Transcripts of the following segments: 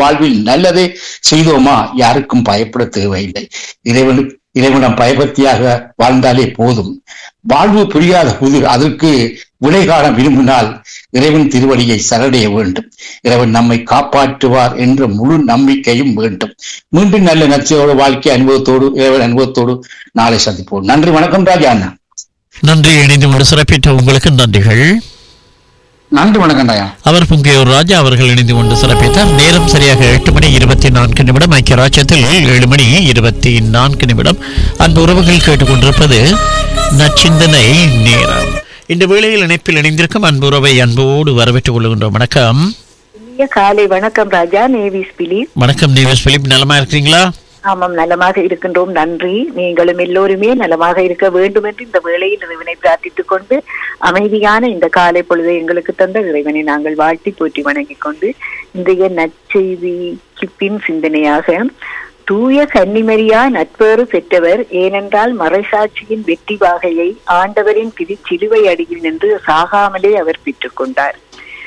வாழ்வில் நல்லதே செய்தோமா யாருக்கும் பயப்பட தேவையில்லை இறைவனுக்கு இறைவனம் பயபக்தியாக வாழ்ந்தாலே போதும் வாழ்வு புரியாத புதிர் அதற்கு விடை காண விரும்பினால் இறைவன் திருவடியை சரடைய வேண்டும் இறைவன் நம்மை காப்பாற்றுவார் என்ற முழு நம்பிக்கையும் வேண்டும் மீண்டும் நல்ல நச்சையோட வாழ்க்கை அனுபவத்தோடு இறைவன் அனுபவத்தோடு நாளை சந்திப்போம் நன்றி வணக்கம் ராஜா அண்ணா நன்றி இணைந்து கொண்டு சிறப்பித்த உங்களுக்கு நன்றிகள் நன்றி வணக்கம் ராஜா அவர் புங்கியூர் ராஜா அவர்கள் இணைந்து கொண்டு சிறப்பித்தார் நேரம் சரியாக எட்டு மணி இருபத்தி நான்கு நிமிடம் ஐக்கிய ராஜ்யத்தில் ஏழு மணி இருபத்தி நான்கு நிமிடம் அன்பு உறவுகள் கேட்டுக்கொண்டிருப்பது நச்சிந்தனை நேரம் இந்த வேளையில் இணைப்பில் இணைந்திருக்கும் அன்பு உறவை அன்போடு வரவேற்றுக் கொள்கின்றோம் வணக்கம் இனிய காலை வணக்கம் ராஜா நேவிஸ் பிலிப் வணக்கம் நீவஸ் பிலிப் நலமா இருக்கிறீங்களா ஆமாம் நலமாக இருக்கின்றோம் நன்றி நீங்களும் எல்லோருமே நலமாக இருக்க வேண்டும் என்று இந்த வேளையில் இறைவனை பிரார்த்தித்துக் கொண்டு அமைதியான இந்த காலை பொழுதை எங்களுக்கு தந்த இறைவனை நாங்கள் வாழ்த்தி போற்றி வணங்கிக் கொண்டு இன்றைய நற்செய்திக்கு பின் சிந்தனையாக தூய கன்னிமரியா நட்பேறு பெற்றவர் ஏனென்றால் மறைசாட்சியின் வெற்றி வாகையை ஆண்டவரின் திருச்சிலுவை அடியில் நின்று சாகாமலே அவர் பெற்றுக்கொண்டார்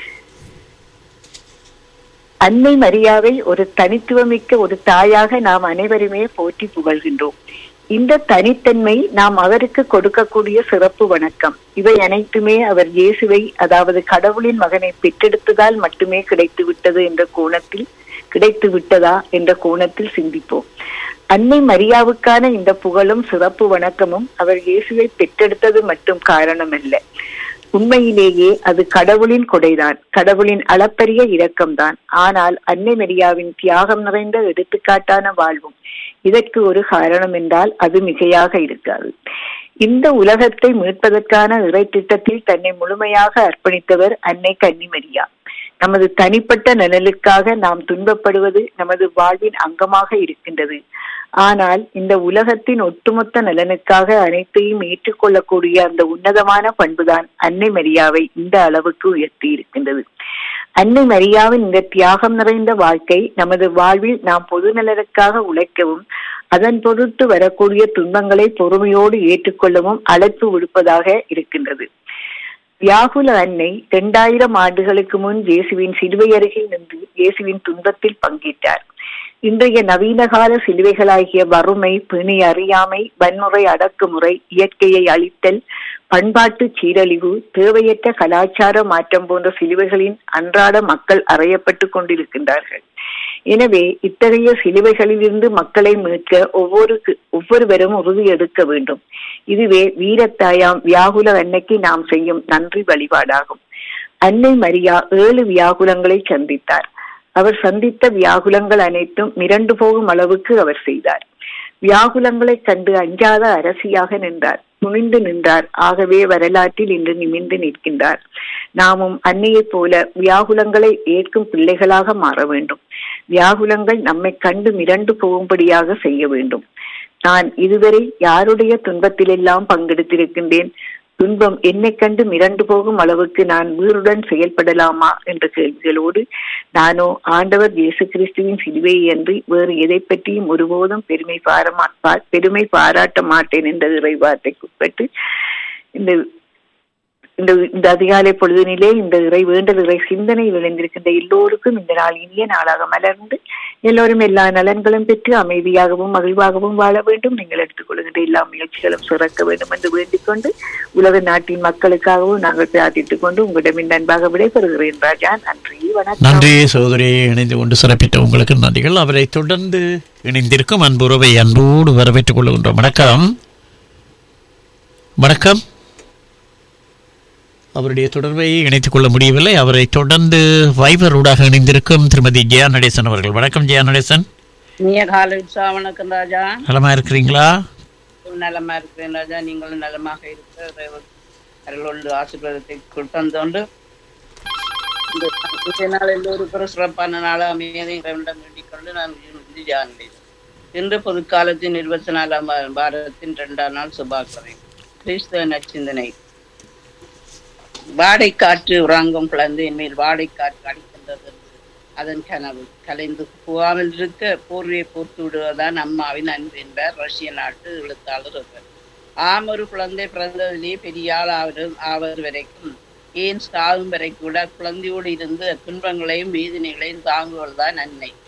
அன்னை மரியாவை ஒரு தனித்துவமிக்க ஒரு தாயாக நாம் அனைவருமே போற்றி புகழ்கின்றோம் இந்த தனித்தன்மை நாம் அவருக்கு கொடுக்கக்கூடிய சிறப்பு வணக்கம் இவை அனைத்துமே அவர் இயேசுவை அதாவது கடவுளின் மகனை பெற்றெடுத்ததால் மட்டுமே கிடைத்து விட்டது என்ற கோணத்தில் கிடைத்து விட்டதா என்ற கோணத்தில் சிந்திப்போம் அன்னை மரியாவுக்கான இந்த புகழும் சிறப்பு வணக்கமும் அவர் இயேசுவை பெற்றெடுத்தது மட்டும் காரணமல்ல உண்மையிலேயே அது கடவுளின் கொடைதான் கடவுளின் அளப்பரிய இரக்கம்தான் ஆனால் அன்னை மரியாவின் தியாகம் நிறைந்த எடுத்துக்காட்டான வாழ்வும் இதற்கு ஒரு காரணம் என்றால் அது மிகையாக இருக்காது இந்த உலகத்தை மீட்பதற்கான இறை திட்டத்தில் தன்னை முழுமையாக அர்ப்பணித்தவர் அன்னை கன்னிமரியா நமது தனிப்பட்ட நலனுக்காக நாம் துன்பப்படுவது நமது வாழ்வின் அங்கமாக இருக்கின்றது ஆனால் இந்த உலகத்தின் ஒட்டுமொத்த நலனுக்காக அனைத்தையும் ஏற்றுக்கொள்ளக்கூடிய அந்த உன்னதமான பண்புதான் அன்னை மரியாவை இந்த அளவுக்கு உயர்த்தி இருக்கின்றது அன்னை மரியாவின் இந்த தியாகம் நிறைந்த வாழ்க்கை நமது வாழ்வில் நாம் பொது நலனுக்காக உழைக்கவும் அதன் பொருட்டு வரக்கூடிய துன்பங்களை பொறுமையோடு ஏற்றுக்கொள்ளவும் அழைப்பு விடுப்பதாக இருக்கின்றது வியாகுல அன்னை இரண்டாயிரம் ஆண்டுகளுக்கு முன் இயேசுவின் சிலுவை அருகில் நின்று இயேசுவின் துன்பத்தில் பங்கேற்றார் இன்றைய நவீன கால சிலுவைகளாகிய வறுமை பிணி அறியாமை வன்முறை அடக்குமுறை இயற்கையை அழித்தல் பண்பாட்டு சீரழிவு தேவையற்ற கலாச்சார மாற்றம் போன்ற சிலுவைகளின் அன்றாட மக்கள் அறையப்பட்டு கொண்டிருக்கின்றார்கள் எனவே இத்தகைய சிலுவைகளிலிருந்து மக்களை மீட்க ஒவ்வொரு ஒவ்வொருவரும் உறுதி எடுக்க வேண்டும் இதுவே வீரத்தாயாம் வியாகுல அன்னைக்கு நாம் செய்யும் நன்றி வழிபாடாகும் அன்னை மரியா ஏழு வியாகுலங்களை சந்தித்தார் அவர் சந்தித்த வியாகுலங்கள் அனைத்தும் மிரண்டு போகும் அளவுக்கு அவர் செய்தார் வியாகுலங்களை கண்டு அஞ்சாத அரசியாக நின்றார் துணிந்து நின்றார் ஆகவே வரலாற்றில் இன்று நிமிர்ந்து நிற்கின்றார் நாமும் அன்னையைப் போல வியாகுலங்களை ஏற்கும் பிள்ளைகளாக மாற வேண்டும் வியாகுலங்கள் நம்மை கண்டு மிரண்டு போகும்படியாக செய்ய வேண்டும் நான் இதுவரை யாருடைய துன்பத்திலெல்லாம் பங்கெடுத்திருக்கின்றேன் துன்பம் என்னை கண்டு மிரண்டு போகும் அளவுக்கு நான் வீருடன் செயல்படலாமா என்ற கேள்விகளோடு நானோ ஆண்டவர் இயேசு கிறிஸ்துவின் சிலுவை அன்றி வேறு எதை பற்றியும் ஒருபோதும் பெருமை பாரமா பெருமை பாராட்ட மாட்டேன் என்ற இறைவார்த்தைக்குட்பட்டு இந்த இந்த இந்த அதிகாலை பொழுதினிலே இந்த இறை வேண்டல் இறை சிந்தனை விளைந்திருக்கின்ற எல்லோருக்கும் இந்த நாள் இனிய நாளாக மலர்ந்து எல்லோரும் எல்லா நலன்களும் பெற்று அமைதியாகவும் மகிழ்வாகவும் வாழ வேண்டும் நீங்கள் எடுத்துக்கொள்கின்ற எல்லா முயற்சிகளும் சிறக்க வேண்டும் என்று வேண்டிக் கொண்டு உலக நாட்டின் மக்களுக்காகவும் நாங்கள் பிரார்த்தித்துக் கொண்டு உங்களிடம் இந்த அன்பாக விடைபெறுகிறேன் ராஜா நன்றி வணக்கம் நன்றி சகோதரி இணைந்து கொண்டு சிறப்பித்த உங்களுக்கு நன்றிகள் அவரை தொடர்ந்து இணைந்திருக்கும் அன்புறவை அன்போடு வரவேற்றுக் கொள்கின்றோம் வணக்கம் வணக்கம் அவருடைய தொடர்பை இணைத்துக் கொள்ள முடியவில்லை அவரை தொடர்ந்து வைபர் ஊடாக இணைந்திருக்கும் திருமதி ஜெயா நடேசன் அவர்கள் வணக்கம் ஜெயா நடேசன் நீங்க காலை உற்சாக வணக்கம் ராஜா நலமா இருக்கிறீங்களா நலமா இருக்கிறேன் ராஜா நீங்களும் நலமாக இருக்க அருளோடு ஆசீர்வாதத்தை கொடுத்தந்தோண்டு இந்த இன்றைய நாள் எல்லோருக்கும் ஒரு சிறப்பான நாளாக அமையதை இறைவனிடம் வேண்டிக் கொண்டு நான் இறுதி ஜானேன் இன்று பொதுக்காலத்தின் இருபத்தி நாலாம் வா- வாரத்தின் இரண்டாம் நாள் சுபாக்கிழமை கிறிஸ்தவ நச்சிந்தனை வாடைக்காற்று உறங்கும் குழந்தை என் மேல் வாடைக்காற்று அடிக்கின்றது என்று அதன் கனவு கலைந்து போகாமல் இருக்க போர்வையை போர்த்து விடுவதுதான் அம்மாவின் அன்பு என்பார் ரஷ்ய நாட்டு எழுத்தாளர் ஒருவர் ஆம் ஒரு குழந்தை பிறந்ததிலே பெரிய ஆள் ஆவது ஆவது வரைக்கும் ஏன் சாகும் வரை கூட குழந்தையோடு இருந்து துன்பங்களையும் வேதனைகளையும் தாங்குவதுதான் அன்னை